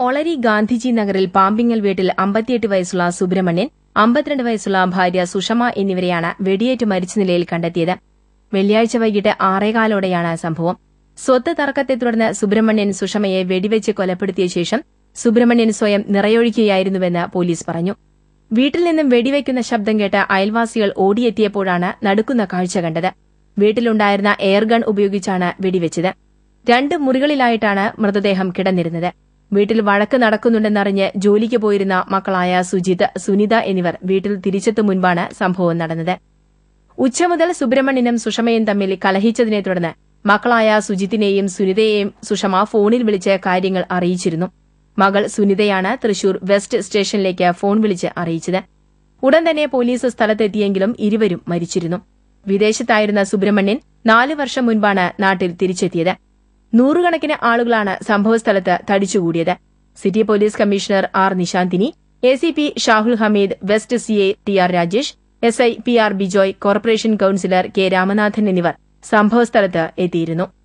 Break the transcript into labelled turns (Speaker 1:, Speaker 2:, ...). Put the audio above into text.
Speaker 1: ഒളരി ഗാന്ധിജി നഗറിൽ പാമ്പിങ്ങൽ വീട്ടിൽ അമ്പത്തിയെട്ട് വയസ്സുള്ള സുബ്രഹ്മണ്യൻ അമ്പത്തിരണ്ട് വയസ്സുള്ള ഭാര്യ സുഷമ എന്നിവരെയാണ് വെടിയേറ്റ് മരിച്ച നിലയിൽ കണ്ടെത്തിയത് വെള്ളിയാഴ്ച വൈകിട്ട് ആറേകാലോടെയാണ് സംഭവം സ്വത്ത് തർക്കത്തെ തുടർന്ന് സുബ്രഹ്മണ്യൻ സുഷമയെ വെടിവെച്ച് കൊലപ്പെടുത്തിയ ശേഷം സുബ്രഹ്മണ്യൻ സ്വയം നിറയൊഴിക്കുകയായിരുന്നുവെന്ന് പോലീസ് പറഞ്ഞു വീട്ടിൽ നിന്നും വെടിവെക്കുന്ന ശബ്ദം കേട്ട് അയൽവാസികൾ ഓടിയെത്തിയപ്പോഴാണ് നടുക്കുന്ന കാഴ്ച കണ്ടത് വീട്ടിലുണ്ടായിരുന്ന എയർഗൺ ഉപയോഗിച്ചാണ് വെടിവെച്ചത് രണ്ട് മുറികളിലായിട്ടാണ് മൃതദേഹം കിടന്നിരുന്നത് വീട്ടിൽ വഴക്ക് നടക്കുന്നുണ്ടെന്നറിഞ്ഞ് ജോലിക്ക് പോയിരുന്ന മക്കളായ സുജിത് സുനിത എന്നിവർ വീട്ടിൽ തിരിച്ചെത്തും മുൻപാണ് സംഭവം നടന്നത് ഉച്ച മുതൽ സുബ്രഹ്മണ്യനും സുഷമയും തമ്മിൽ കലഹിച്ചതിനെ തുടർന്ന് മക്കളായ സുജിത്തിനെയും സുനിതയെയും സുഷമ ഫോണിൽ വിളിച്ച് കാര്യങ്ങൾ അറിയിച്ചിരുന്നു മകൾ സുനിതയാണ് തൃശൂർ വെസ്റ്റ് സ്റ്റേഷനിലേക്ക് ഫോൺ വിളിച്ച് അറിയിച്ചത് ഉടൻ തന്നെ പോലീസ് സ്ഥലത്തെത്തിയെങ്കിലും ഇരുവരും മരിച്ചിരുന്നു വിദേശത്തായിരുന്ന സുബ്രഹ്മണ്യൻ നാല് വർഷം മുൻപാണ് നാട്ടിൽ തിരിച്ചെത്തിയത് നൂറുകണക്കിന് ആളുകളാണ് സംഭവസ്ഥലത്ത് തടിച്ചുകൂടിയത് city police commissioner R Nishanthini A C P Shahul Hameed west C A T R Rajesh S I P R Bijoy corporation councillor K Ramanathan എന്നിവർ സംഭവസ്ഥലത്ത് എത്തിയിരുന്നു